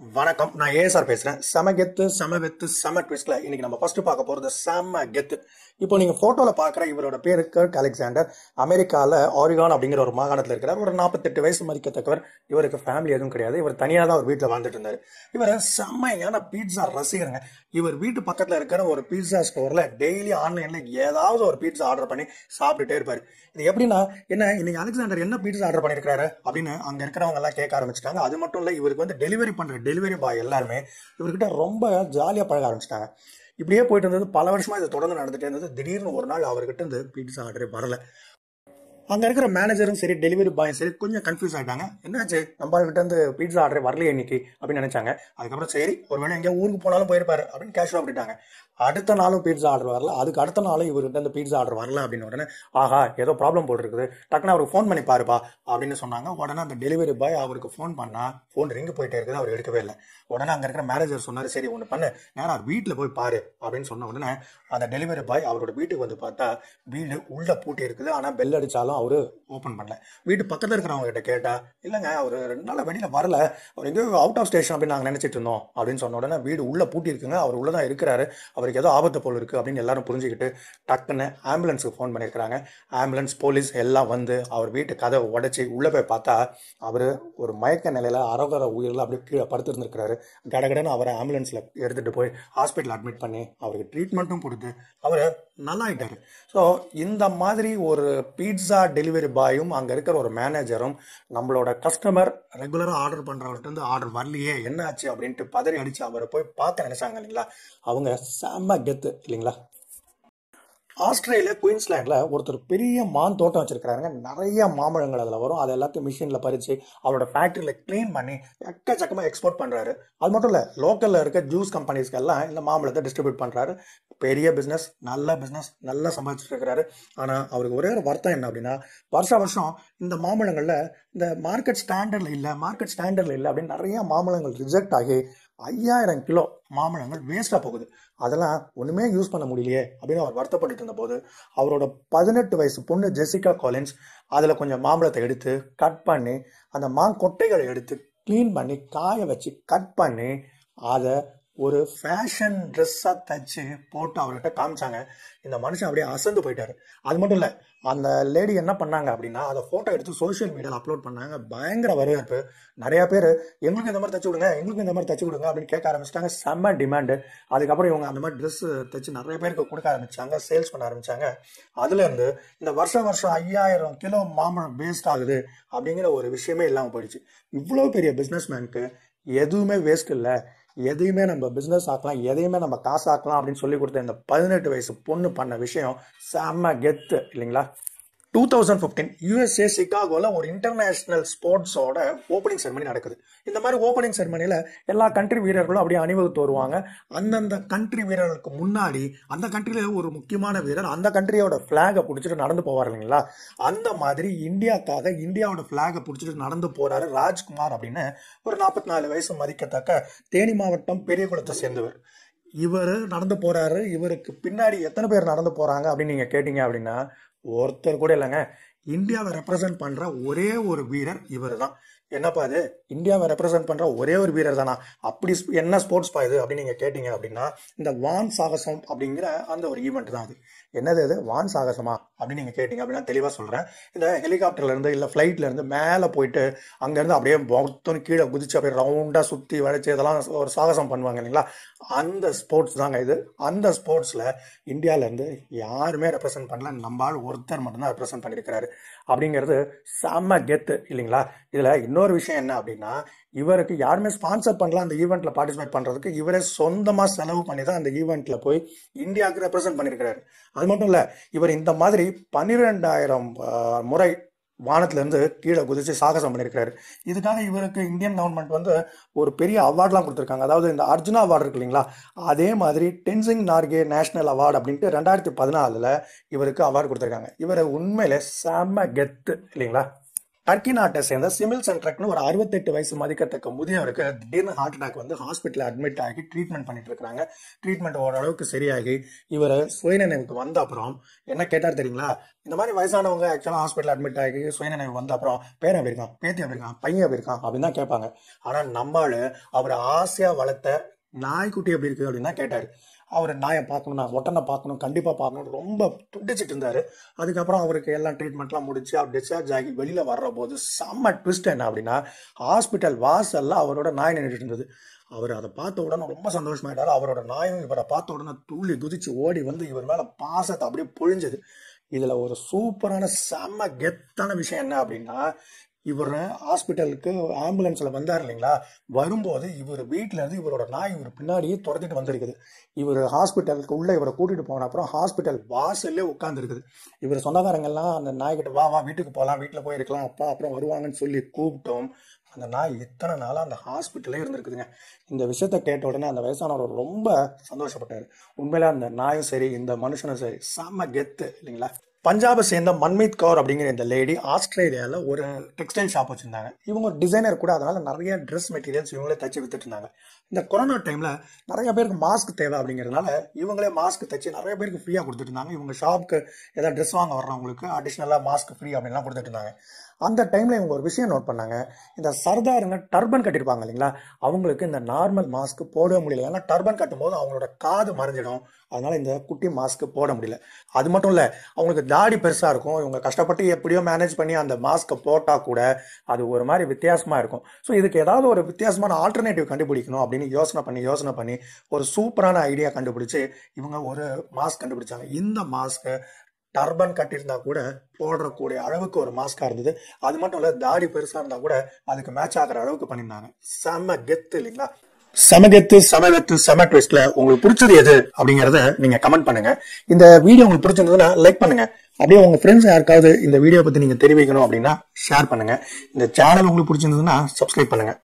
வணக்கம் நான் ஏஎஸ்ஆர் பேசுறேன் செம கெத்து செம வெத்து செம ட்விஸ்ட்ல இன்னைக்கு நம்ம ஃபர்ஸ்ட் பார்க்க போறது செம கெத்து இப்போ நீங்க போட்டோல பாக்குற இவரோட பேரு கர்க் அலெக்சாண்டர் அமெரிக்கால ஆரிகான் அப்படிங்கிற ஒரு மாகாணத்துல இருக்கிறார் ஒரு நாற்பத்தெட்டு வயசு மதிக்கத்தக்கவர் இவருக்கு ஃபேமிலி எதுவும் கிடையாது இவர் தனியா தான் ஒரு வீட்டில் வாழ்ந்துட்டு இருந்தாரு இவர் செம்மையான பீட்சா ரசிகருங்க இவர் வீட்டு பக்கத்துல இருக்கிற ஒரு பீட்சா ஸ்டோர்ல டெய்லி ஆன்லைன்ல ஏதாவது ஒரு பீட்சா ஆர்டர் பண்ணி சாப்பிட்டுட்டே இருப்பாரு இது எப்படின்னா என்ன இன்னைக்கு அலெக்சாண்டர் என்ன பீட்சா ஆர்டர் பண்ணிருக்காரு அப்படின்னு அங்க இருக்கிறவங்க எல்லாம் கேட்க ஆரம்பிச்சிட்டாங்க அது மட்டும் இல்ல இவருக்கு வந்து டெலிவரி பண்ற டெலிவரி பாய் எல்லாருமே இவர்கிட்ட ரொம்ப ஜாலியா பழக ஆரம்பிச்சிட்டாங்க இப்படியே போயிட்டு இருந்தது பல வருஷமா இது தொடர்ந்து நடந்துட்டே இருந்தது திடீர்னு ஒரு நாள் அவர்கிட்ட இருந்து பீட்சா ஆர்டரே வரல அங்க இருக்கிற மேனேஜரும் சரி டெலிவரி பாயும் சரி கொஞ்சம் கன்ஃபியூஸ் ஆயிட்டாங்க என்னாச்சு நம்ம கிட்ட இருந்து பீட்சா ஆர்டர் வரலையே இன்னைக்கு அப்படின்னு நினைச்சாங்க அதுக்கப்புறம் சரி ஒருவேளை எங்கேயா ஊருக்கு போனாலும் போயிருப்பாரு அப்படின்னு கேஷுவலா விட்டுட்டாங்க அடுத்த நாளும் பீட்சா ஆர்டர் வரல அதுக்கு அடுத்த நாளும் இவர்கிட்ட இந்த பீட்சா ஆர்டர் வரல அப்படின்னு உடனே ஆஹா ஏதோ ப்ராப்ளம் போட்டுருக்குது டக்குனு அவருக்கு ஃபோன் பண்ணி பாருப்பா அப்படின்னு சொன்னாங்க உடனே அந்த டெலிவரி பாய் அவருக்கு ஃபோன் பண்ணா ஃபோன் ரிங்கு போயிட்டே இருக்குது அவர் எடுக்கவே இல்லை உடனே அங்க இருக்கிற மேனேஜர் சொன்னாரு சரி ஒன்று பண்ணு நேரா வீட்டில் போய் பாரு அப்படின்னு சொன்ன உடனே அந்த டெலிவரி பாய் அவரோட வீட்டுக்கு வந்து பார்த்தா வீடு உள்ள பூட்டி இருக்குது ஆனா பெல் அடிச்சாலும் அவரு ஓபன் பண்ணல வீட்டு பக்கத்துல இருக்கிறவங்க கிட்ட கேட்டா இல்லைங்க அவர் ரெண்டு நாள் வெளியில வரல அவர் எங்கேயோ அவுட் ஆஃப் ஸ்டேஷன் அப்படின்னு நாங்க நினைச்சிட்டு இருந்தோம் அப்படின்னு சொன்ன உடனே வீடு உள்ள பூட்டி இருக்குங்க அவர் உள்ளதான் இருக்கிறாரு அவருக்கு ஏதோ ஆபத்து போல் இருக்கு அப்படின்னு எல்லாரும் புரிஞ்சுக்கிட்டு டக்குன்னு ஆம்புலன்ஸுக்கு ஃபோன் பண்ணியிருக்கிறாங்க ஆம்புலன்ஸ் போலீஸ் எல்லாம் வந்து அவர் வீட்டு கதவை உடைச்சி உள்ள போய் பார்த்தா அவர் ஒரு மயக்க நிலையில அரோகர உயிரில் அப்படியே கீழே படுத்திருந்திருக்கிறாரு கடகடன்னு அவரை ஆம்புலன்ஸ்ல எடுத்துட்டு போய் ஹாஸ்பிட்டல் அட்மிட் பண்ணி அவருக்கு ட்ரீட்மெண்ட்டும் கொடுத்து அவர் நல்லாயிட்டாரு ஸோ இந்த மாதிரி ஒரு பீட்சா டெலிவரி பாயும் அங்கே இருக்கிற ஒரு மேனேஜரும் நம்மளோட கஸ்டமர் ரெகுலராக ஆர்டர் பண்ணுறவர்கிட்ட இருந்து ஆர்டர் வரலையே என்ன ஆச்சு அப்படின்ட்டு பதறி அடிச்சு அவரை போய் பார்க்க நினைச்சாங்க இல்லைங்களா அவங்க செம்ம கெத்து இல்லைங்களா ஆஸ்திரேலியா குயின்ஸ்லாண்டில் ஒருத்தர் பெரிய மான் தோட்டம் வச்சிருக்காருங்க நிறைய மாம்பழங்கள் அதில் வரும் அது எல்லாத்தையும் மிஷினில் பறித்து அவரோட ஃபேக்ட்ரியில் க்ளீன் பண்ணி எக்கச்சக்கமாக எக்ஸ்போர்ட் பண்ணுறாரு அது மட்டும் இல்லை லோக்கலில் இருக்க ஜூஸ் கம்பெனிஸ்க்கு எல்லாம் இந்த மாம்பழத்தை டிஸ்ட்ரிபியூட் பண்ணுறாரு பெரிய பிஸ்னஸ் நல்ல பிஸ்னஸ் நல்லா சம்பாதிச்சுட்டு இருக்கிறாரு ஆனால் அவருக்கு ஒரே ஒரு வருத்தம் என்ன அப்படின்னா வருஷ வருஷம் இந்த மாம்பழங்களில் இந்த மார்க்கெட் ஸ்டாண்டர்டில் இல்லை மார்க்கெட் ஸ்டாண்டர்டில் இல்லை அப்படின்னு நிறைய மாம்பழங்கள் ரிஜெக்ட் ஆகி ஐயாயிரம் கிலோ மாம்பழங்கள் வேஸ்ட்டாக போகுது அதெல்லாம் ஒன்றுமே யூஸ் பண்ண முடியலையே அப்படின்னு அவர் வருத்தப்பட்டு இருந்தபோது அவரோட பதினெட்டு வயசு பொண்ணு ஜெசிகா காலின்ஸ் அதில் கொஞ்சம் மாம்பழத்தை எடுத்து கட் பண்ணி அந்த மாங்கொட்டைகளை எடுத்து க்ளீன் பண்ணி காய வச்சு கட் பண்ணி அதை ஒரு ஃபேஷன் ட்ரெஸ்ஸாக தச்சு போட்டு அவர்கிட்ட காமிச்சாங்க இந்த மனுஷன் அப்படியே அசந்து போயிட்டாரு அது மட்டும் இல்லை அந்த லேடி என்ன பண்ணாங்க அப்படின்னா அதை ஃபோட்டோ எடுத்து சோஷியல் மீடியாவில் அப்லோட் பண்ணாங்க பயங்கர வரவேற்பு நிறைய பேர் எங்களுக்கு இந்த மாதிரி தச்சு விடுங்க எங்களுக்கு இந்த மாதிரி தச்சு விடுங்க அப்படின்னு கேட்க ஆரம்பிச்சிட்டாங்க செம்ம டிமாண்டு அதுக்கப்புறம் இவங்க அந்த மாதிரி ட்ரெஸ் தச்சு நிறைய பேருக்கு கொடுக்க ஆரம்பிச்சாங்க சேல்ஸ் பண்ண ஆரம்பிச்சாங்க அதுலேருந்து இந்த வருஷம் வருஷம் ஐயாயிரம் கிலோ மாம்பழம் வேஸ்ட் ஆகுது அப்படிங்கிற ஒரு விஷயமே இல்லாமல் போயிடுச்சு இவ்வளோ பெரிய பிஸ்னஸ்மேனுக்கு எதுவுமே வேஸ்ட் இல்லை எதையுமே நம்ம பிஸ்னஸ் ஆக்கலாம் எதையுமே நம்ம காசு ஆக்கலாம் அப்படின்னு சொல்லி கொடுத்த இந்த பதினெட்டு வயசு பொண்ணு பண்ண விஷயம் செம்ம கெத்து இல்லைங்களா டூ தௌசண்ட் ஃபிஃப்டீன் யூஎஸ்ஏ சிகாகோல ஒரு இன்டர்நேஷனல் ஸ்போர்ட்ஸோட ஓப்பனிங் செரமனி நடக்குது இந்த மாதிரி ஓப்பனிங் செரமனியில் எல்லா கண்ட்ரி வீரர்களும் அப்படியே அணிவகுத்து வருவாங்க அந்தந்த கண்ட்ரி வீரர்களுக்கு முன்னாடி அந்த கண்ட்ரியில ஒரு முக்கியமான வீரர் அந்த கண்ட்ரியோட ஃபிளாகை பிடிச்சிட்டு நடந்து போவார் இல்லைங்களா அந்த மாதிரி இந்தியாக்காக இந்தியாவோட ஃபிளாகை பிடிச்சிட்டு நடந்து போறாரு ராஜ்குமார் அப்படின்னு ஒரு நாற்பத்தி நாலு வயசு மதிக்கத்தக்க தேனி மாவட்டம் பெரியகுளத்தை சேர்ந்தவர் இவர் நடந்து போறாரு இவருக்கு பின்னாடி எத்தனை பேர் நடந்து போறாங்க அப்படின்னு நீங்க கேட்டீங்க அப்படின்னா ஒருத்தர் கூட இல்லைங்க இந்தியாவை ரெப்ரசன்ட் பண்ற ஒரே ஒரு வீரர் இவர் தான் என்னப்பா இது இந்தியாவை ரெப்ரசென்ட் பண்ற ஒரே ஒரு வீரர் தானா அப்படி ஸ்ப- என்ன ஸ்போர்ட்ஸ் பா இது அப்படின்னு நீங்க கேட்டீங்க அப்படின்னா இந்த வான் சாகசம் அப்படிங்கிற அந்த ஒரு ஈவெண்ட் தான் அது என்னது அது வான் சாகசமா அப்படின்னு நீங்க கேட்டீங்க அப்படின்னா தெளிவா சொல்றேன் இந்த ஹெலிகாப்டர்ல இருந்து இல்ல ஃபிளைட்ல இருந்து மேல போயிட்டு அங்க இருந்து அப்படியே மொத்தம் கீழே குதிச்சு அப்படியே ரவுண்டா சுத்தி வளைச்சு இதெல்லாம் ஒரு சாகசம் பண்ணுவாங்க இல்லைங்களா அந்த ஸ்போர்ட்ஸ் தாங்க இது அந்த ஸ்போர்ட்ஸ்ல இந்தியால இருந்து யாருமே ரெப்ரசென்ட் பண்ணல நம்ம ஆள் ஒருத்தர் மட்டும்தான் ரெப்ரசென்ட் பண்ணியிருக்கிறாரு அப்படிங்கிறது செம்ம கெத்து இல்லைங்களா இதுல இன்னொரு விஷயம் என்ன அப்படின்னா இவருக்கு யாருமே ஸ்பான்சர் பண்ணல அந்த ஈவெண்ட்ல பார்ட்டிசிபேட் பண்றதுக்கு இவரே சொந்தமா செலவு பண்ணி தான் அந்த ஈவெண்ட்ல போய் இந்தியாவுக்கு ரெப்ரசென்ட் பண்ணியிருக்கிறாரு அது மட்டும் இல்ல இவர் இந்த மாதிரி பன்னிரெண்டாயிரம் முறை வானத்துல இருந்து கீழே குதிச்சு சாகசம் பண்ணியிருக்காரு இதுக்காக இவருக்கு இந்தியன் கவர்மெண்ட் வந்து ஒரு பெரிய அவார்ட்லாம் கொடுத்துருக்காங்க அதாவது இந்த அர்ஜுனா அவார்டு இருக்கு இல்லைங்களா அதே மாதிரி டென்சிங் நார்கே நேஷனல் அவார்டு அப்படின்ட்டு ரெண்டாயிரத்தி பதினாலுல இவருக்கு அவார்டு கொடுத்துருக்காங்க இவர் உண்மையிலே செம்ம கெத்து இல்லைங்களா டர்க்கி நாட்டை சேர்ந்த சிமில் சென்ட்ரக்னு ஒரு அறுபத்தெட்டு வயசு மதிக்கத்தக்க முதியவருக்கு திடீர்னு ஹார்ட் அட்டாக் வந்து ஹாஸ்பிட்டல் அட்மிட் ஆகி ட்ரீட்மெண்ட் பண்ணிட்டு இருக்காங்க ட்ரீட்மெண்ட் ஓரளவுக்கு சரியாகி இவர் சுயநினைவுக்கு வந்த அப்புறம் என்ன கேட்டார் தெரியுங்களா இந்த மாதிரி வயசானவங்க ஆக்சுவலாக ஹாஸ்பிட்டல் அட்மிட் ஆகி சுயநினைவு வந்த அப்புறம் பேரன் எப்படி இருக்கான் பேத்தி எப்படி இருக்கான் பையன் எப்படி இருக்கான் அப்படின்னு தான் கேட்பாங்க ஆனால் நம்மளு அவர் ஆசையாக வளர்த்த நாய்க்குட்டி எப்படி இருக்கு அப்படின்னு தான் கேட்டார் அவர் நாயை பார்க்கணும் நான் ஒட்டனை பார்க்கணும் கண்டிப்பாக பார்க்கணும் ரொம்ப துடிச்சிட்டு இருந்தார் அதுக்கப்புறம் அவருக்கு எல்லாம் ட்ரீட்மெண்ட்லாம் முடிச்சு அவர் டிஸ்சார்ஜ் ஆகி வெளியில் வர்ற போது செம்ம ட்விஸ்ட் என்ன அப்படின்னா ஹாஸ்பிட்டல் வாசல்ல அவரோட நாய் நின்றுட்டு இருந்தது அவர் அதை பார்த்த உடனே ரொம்ப சந்தோஷமாயிட்டாரு அவரோட நாயும் இவரை பார்த்த உடனே துள்ளி குதிச்சு ஓடி வந்து இவர் மேலே பாசத்தை அப்படியே பொழிஞ்சது இதில் ஒரு சூப்பரான செம்ம கெத்தான விஷயம் என்ன அப்படின்னா இவர் ஹாஸ்பிட்டலுக்கு ஆம்புலன்ஸில் வந்தார் இல்லைங்களா வரும்போது இவர் வீட்டில் இருந்து இவரோட நாய் இவர் பின்னாடியே துரத்திட்டு வந்திருக்குது இவர் ஹாஸ்பிட்டலுக்கு உள்ள இவரை கூட்டிட்டு போன அப்புறம் ஹாஸ்பிட்டல் வாசல்லே உட்காந்துருக்குது இவர் சொந்தக்காரங்கெல்லாம் அந்த நாய்கிட்ட வா வா வீட்டுக்கு போகலாம் வீட்டில் போய் இருக்கலாம் அப்பா அப்புறம் வருவாங்கன்னு சொல்லி கூப்பிட்டோம் அந்த நாய் இத்தனை நாளாக அந்த ஹாஸ்பிட்டலே இருந்திருக்குதுங்க இந்த விஷயத்த கேட்ட உடனே அந்த வயசானவர் ரொம்ப சந்தோஷப்பட்டார் உண்மையில அந்த நாயும் சரி இந்த மனுஷனும் சரி செம்ம கெத்து இல்லைங்களா பஞ்சாபை சேர்ந்த மன்மீத் கவுர் அப்படிங்கிற இந்த லேடி ஆஸ்திரேலியாவில் ஒரு டெக்ஸ்டைல் ஷாப் வச்சிருந்தாங்க இவங்க ஒரு டிசைனர் கூட அதனால நிறைய ட்ரெஸ் மெட்டீரியல்ஸ் இவங்களே தச்சு வித்துட்டு இருந்தாங்க இந்த கொரோனா டைம்ல நிறைய பேருக்கு மாஸ்க் தேவை அப்படிங்கிறதுனால இவங்களே மாஸ்க் தச்சு நிறைய பேருக்கு ஃப்ரீயாக கொடுத்துட்டு இருந்தாங்க இவங்க ஷாப்க்கு ஏதாவது ட்ரெஸ் வாங்க வர்றவங்களுக்கு அடிஷ்னலாக மாஸ்க் ஃப்ரீ அப்படின்லாம் கொடுத்துட்டு இருந்தாங்க அந்த டைம்ல இவங்க ஒரு விஷயம் நோட் பண்ணாங்க இந்த சர்தாருங்க டர்பன் கட்டிருப்பாங்க இல்லைங்களா அவங்களுக்கு இந்த நார்மல் மாஸ்க் போட முடியல ஏன்னா டர்பன் கட்டும் போது அவங்களோட காது மறைஞ்சிடும் அதனால இந்த குட்டி மாஸ்க் போட முடியல அது மட்டும் இல்ல அவங்களுக்கு தாடி பெருசா இருக்கும் இவங்க கஷ்டப்பட்டு எப்படியோ மேனேஜ் பண்ணி அந்த மாஸ்க்கை போட்டா கூட அது ஒரு மாதிரி வித்தியாசமா இருக்கும் ஸோ இதுக்கு ஏதாவது ஒரு வித்தியாசமான ஆல்டர்னேட்டிவ் கண்டுபிடிக்கணும் அப்படின்னு யோசனை பண்ணி யோசனை பண்ணி ஒரு சூப்பரான ஐடியா கண்டுபிடிச்சு இவங்க ஒரு மாஸ்க் கண்டுபிடிச்சாங்க இந்த மாஸ்க்கு டர்பன் கட்டியிருந்தா கூட போடுறக்கூடிய அளவுக்கு ஒரு மாஸ்கா இருந்தது அது மட்டும் இல்ல தாடி பெருசா இருந்தா கூட அதுக்கு மேட்ச் ஆகிற அளவுக்கு பண்ணியிருந்தாங்க செம கெத்து இல்லைங்களா சமகெத்து சமகெத்து செம ட்விஸ்ட்ல உங்களுக்கு பிடிச்சது எது அப்படிங்கறத நீங்க கமெண்ட் பண்ணுங்க இந்த வீடியோ உங்களுக்கு பிடிச்சிருந்ததுன்னா லைக் பண்ணுங்க அப்படியே உங்க ஃப்ரெண்ட்ஸ் யாருக்காவது இந்த வீடியோ பத்தி நீங்க தெரிவிக்கணும் அப்படின்னா ஷேர் பண்ணுங்க இந்த சேனல் உங்களுக்கு பிடிச்சிருந்ததுன்னா சப்ஸ்கிரைப் பண்ணுங்க